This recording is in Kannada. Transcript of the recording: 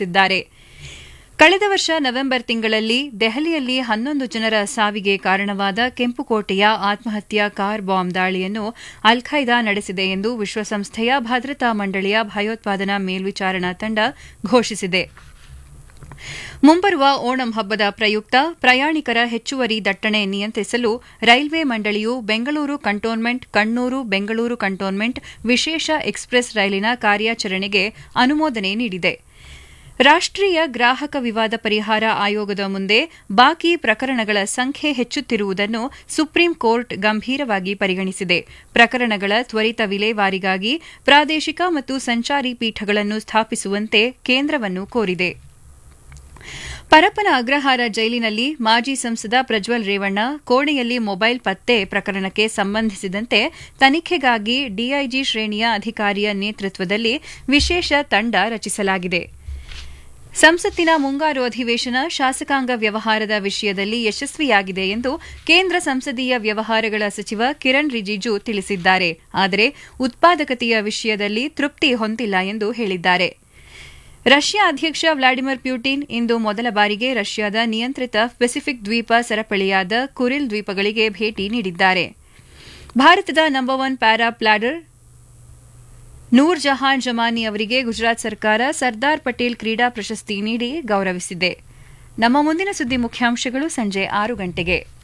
ತಿಳಿಸಿದ್ದಾರೆ ಕಳೆದ ವರ್ಷ ನವೆಂಬರ್ ತಿಂಗಳಲ್ಲಿ ದೆಹಲಿಯಲ್ಲಿ ಹನ್ನೊಂದು ಜನರ ಸಾವಿಗೆ ಕಾರಣವಾದ ಕೆಂಪುಕೋಟೆಯ ಆತ್ಮಹತ್ಯಾ ಕಾರ್ ಬಾಂಬ್ ದಾಳಿಯನ್ನು ಅಲ್ ಖೈದಾ ನಡೆಸಿದೆ ಎಂದು ವಿಶ್ವಸಂಸ್ಥೆಯ ಭದ್ರತಾ ಮಂಡಳಿಯ ಭಯೋತ್ಪಾದನಾ ಮೇಲ್ವಿಚಾರಣಾ ತಂಡ ಘೋಷಿಸಿದೆ ಮುಂಬರುವ ಓಣಂ ಹಬ್ಬದ ಪ್ರಯುಕ್ತ ಪ್ರಯಾಣಿಕರ ಹೆಚ್ಚುವರಿ ದಟ್ಟಣೆ ನಿಯಂತ್ರಿಸಲು ರೈಲ್ವೆ ಮಂಡಳಿಯು ಬೆಂಗಳೂರು ಕಂಟೋನ್ಮೆಂಟ್ ಕಣ್ಣೂರು ಬೆಂಗಳೂರು ಕಂಟೋನ್ಮೆಂಟ್ ವಿಶೇಷ ಎಕ್ಸ್ಪ್ರೆಸ್ ರೈಲಿನ ಕಾರ್ಯಾಚರಣೆಗೆ ಅನುಮೋದನೆ ನೀಡಿದೆ ರಾಷ್ಟ್ರೀಯ ಗ್ರಾಹಕ ವಿವಾದ ಪರಿಹಾರ ಆಯೋಗದ ಮುಂದೆ ಬಾಕಿ ಪ್ರಕರಣಗಳ ಸಂಖ್ಯೆ ಹೆಚ್ಚುತ್ತಿರುವುದನ್ನು ಸುಪ್ರೀಂ ಕೋರ್ಟ್ ಗಂಭೀರವಾಗಿ ಪರಿಗಣಿಸಿದೆ ಪ್ರಕರಣಗಳ ತ್ವರಿತ ವಿಲೇವಾರಿಗಾಗಿ ಪ್ರಾದೇಶಿಕ ಮತ್ತು ಸಂಚಾರಿ ಪೀಠಗಳನ್ನು ಸ್ಥಾಪಿಸುವಂತೆ ಕೇಂದ್ರವನ್ನು ಕೋರಿದೆ ಪರಪ್ಪನ ಅಗ್ರಹಾರ ಜೈಲಿನಲ್ಲಿ ಮಾಜಿ ಸಂಸದ ಪ್ರಜ್ವಲ್ ರೇವಣ್ಣ ಕೋಣೆಯಲ್ಲಿ ಮೊಬೈಲ್ ಪತ್ತೆ ಪ್ರಕರಣಕ್ಕೆ ಸಂಬಂಧಿಸಿದಂತೆ ತನಿಖೆಗಾಗಿ ಡಿಐಜಿ ಶ್ರೇಣಿಯ ಅಧಿಕಾರಿಯ ನೇತೃತ್ವದಲ್ಲಿ ವಿಶೇಷ ತಂಡ ರಚಿಸಲಾಗಿದೆ ಸಂಸತ್ತಿನ ಮುಂಗಾರು ಅಧಿವೇಶನ ಶಾಸಕಾಂಗ ವ್ಯವಹಾರದ ವಿಷಯದಲ್ಲಿ ಯಶಸ್ವಿಯಾಗಿದೆ ಎಂದು ಕೇಂದ್ರ ಸಂಸದೀಯ ವ್ಯವಹಾರಗಳ ಸಚಿವ ಕಿರಣ್ ರಿಜಿಜು ತಿಳಿಸಿದ್ದಾರೆ ಆದರೆ ಉತ್ಪಾದಕತೆಯ ವಿಷಯದಲ್ಲಿ ತೃಪ್ತಿ ಹೊಂದಿಲ್ಲ ಎಂದು ಹೇಳಿದ್ದಾರೆ ರಷ್ಯಾ ಅಧ್ಯಕ್ಷ ವ್ಲಾಡಿಮಿರ್ ಪ್ಯೂಟಿನ್ ಇಂದು ಮೊದಲ ಬಾರಿಗೆ ರಷ್ಯಾದ ನಿಯಂತ್ರಿತ ಪೆಸಿಫಿಕ್ ದ್ವೀಪ ಸರಪಳಿಯಾದ ಕುರಿಲ್ ದ್ವೀಪಗಳಿಗೆ ಭೇಟಿ ನೀಡಿದ್ದಾರೆ ಭಾರತದ number one para paddler Noor Jahan Jamani ಅವರಿಗೆ ಗುಜರಾತ್ ಸರ್ಕಾರ ಸರ್ದಾರ್ ಪಟೇಲ್ ಕ್ರೀಡಾ ಪ್ರಶಸ್ತಿ ನೀಡಿ ಗೌರವಿಸಿದೆ ನಮ್ಮ ಮುಂದಿನ ಸುದ್ದಿ ಮುಖ್ಯಾಂಶಗಳು ಸಂಜೆ ಆರು ಗಂಟೆಗೆ